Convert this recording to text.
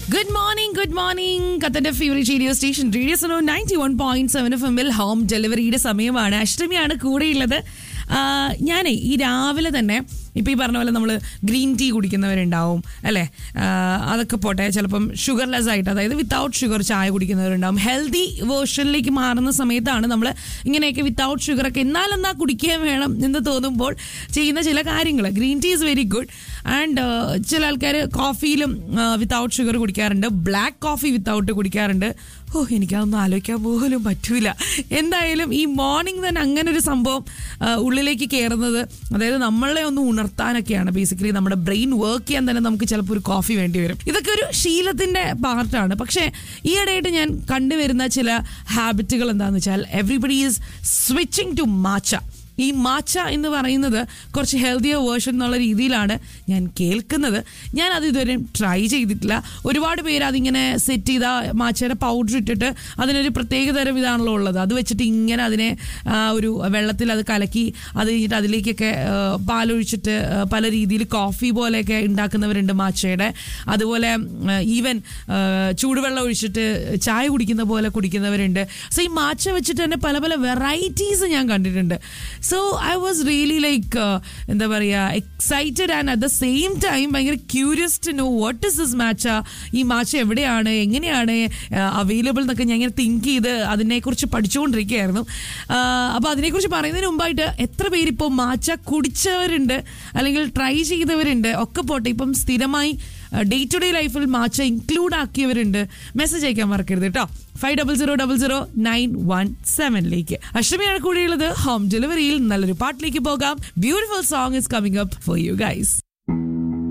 good morning good morning കത്തന്റെ favourite radio station radio so ninety one point seven F എമ്മിൽ home ഡെലിവറിയുടെ സമയമാണ് അഷ്ടമിയാണ് കൂടെയുള്ളത് ഞാൻ ഈ രാവിലെ തന്നെ ഇപ്പം ഈ പറഞ്ഞ പോലെ നമ്മൾ ഗ്രീൻ ടീ കുടിക്കുന്നവരുണ്ടാവും അല്ലേ ആ, അതൊക്കെ പോട്ടെ ചിലപ്പം ഷുഗർലെസ് ആയിട്ട് അതായത് വിത്തൗട്ട് ഷുഗർ ചായ കുടിക്കുന്നവരുണ്ടാവും ഹെൽത്തി വേർഷനിലേക്ക് മാറുന്ന സമയത്താണ് നമ്മൾ ഇങ്ങനെയൊക്കെ വിത്തൗട്ട് ഷുഗറൊക്കെ എന്നാലെന്നാ കുടിക്കാൻ വേണം എന്ന് തോന്നുമ്പോൾ ചെയ്യുന്ന ചില കാര്യങ്ങൾ green tea is very good and ചില ആൾക്കാർ കോഫിയിലും വിത്തൗട്ട് ഷുഗർ കുടിക്കാറുണ്ട് ബ്ലാക്ക് കോഫി വിത്തൗട്ട് കുടിക്കാറുണ്ട് ഓ എനിക്കതൊന്നും ആലോചിക്കാൻ പോലും പറ്റൂല എന്തായാലും ഈ മോർണിംഗ് തന്നെ അങ്ങനെ ഒരു സംഭവം ആ, ഉള്ളിലേക്ക് കയറുന്നത് അതായത് നമ്മളെ ഒന്ന് ഉണർത്താനൊക്കെയാണ് ബേസിക്കലി നമ്മുടെ ബ്രെയിൻ വർക്ക് ചെയ്യാൻ തന്നെ നമുക്ക് ചിലപ്പോൾ ഒരു കോഫി വേണ്ടി വരും ഇതൊക്കെ ഒരു ശീലത്തിന്റെ പാർട്ടാണ് പക്ഷേ ഈയിടെയായിട്ട് ഞാൻ കണ്ടുവരുന്ന ചില ഹാബിറ്റുകൾ എന്താണെന്ന് വെച്ചാൽ everybody is switching to matcha ഈ മാച്ച എന്ന് പറയുന്നത് കുറച്ച് ഹെൽത്തിയർ വേർഷൻ എന്നുള്ള രീതിയിലാണ് ഞാൻ കേൾക്കുന്നത് ഞാൻ അത് ഇതുവരെ ട്രൈ ചെയ്തിട്ടില്ല ഒരുപാട് പേര് അതിങ്ങനെ സെറ്റ് ചെയ്ത മാച്ചയുടെ പൗഡർ ഇട്ടിട്ട് അതിനൊരു പ്രത്യേക തരം ഇതാണല്ലോ ഉള്ളത് അത് വെച്ചിട്ട് ഇങ്ങനെ അതിനെ ആ, ഒരു വെള്ളത്തിൽ അത് കലക്കി അത് കഴിഞ്ഞിട്ട് അതിലേക്കൊക്കെ ആ, പാലൊഴിച്ചിട്ട് ആ, പല രീതിയിൽ കോഫി പോലെയൊക്കെ ഉണ്ടാക്കുന്നവരുണ്ട് മാച്ചയുടെ അതുപോലെ ഈവൻ ചൂടുവെള്ളം ഒഴിച്ചിട്ട് ചായ കുടിക്കുന്ന പോലെ കുടിക്കുന്നവരുണ്ട് സോ ഈ മാച്ച വെച്ചിട്ട് തന്നെ പല പല വെറൈറ്റീസ് ഞാൻ കണ്ടിട്ടുണ്ട് so I was really like എന്താ പറയുക excited and at the same time ഭയങ്കര curious to know what is this matcha ഈ മാച്ച എവിടെയാണ് എങ്ങനെയാണ് അവൈലബിൾ എന്നൊക്കെ ഞാൻ ഇങ്ങനെ തിങ്ക് ചെയ്ത് അതിനെക്കുറിച്ച് പഠിച്ചുകൊണ്ടിരിക്കുകയായിരുന്നു അപ്പോൾ അതിനെക്കുറിച്ച് പറയുന്നതിന് മുമ്പായിട്ട് എത്ര പേര് ഇപ്പോൾ മാച്ച കുടിച്ചവരുണ്ട് അല്ലെങ്കിൽ ട്രൈ ചെയ്തവരുണ്ട് ഒക്കെ പോട്ടെ ഇപ്പം സ്ഥിരമായി ഡേ ടു ഡേ ലൈഫിൽ മാച്ച ഇൻക്ലൂഡ് ആക്കിയവരുണ്ട് മെസ്സേജ് അയക്കാൻ മറക്കരുത് കേട്ടോ five double zero double zero nine one സെവനിലേക്ക് അഷ്ടമിയാണ് കൂടിയുള്ളത് ഹോം ഡെലിവറിയിൽ നല്ലൊരു പാട്ടിലേക്ക് പോകാം beautiful song is coming up for you guys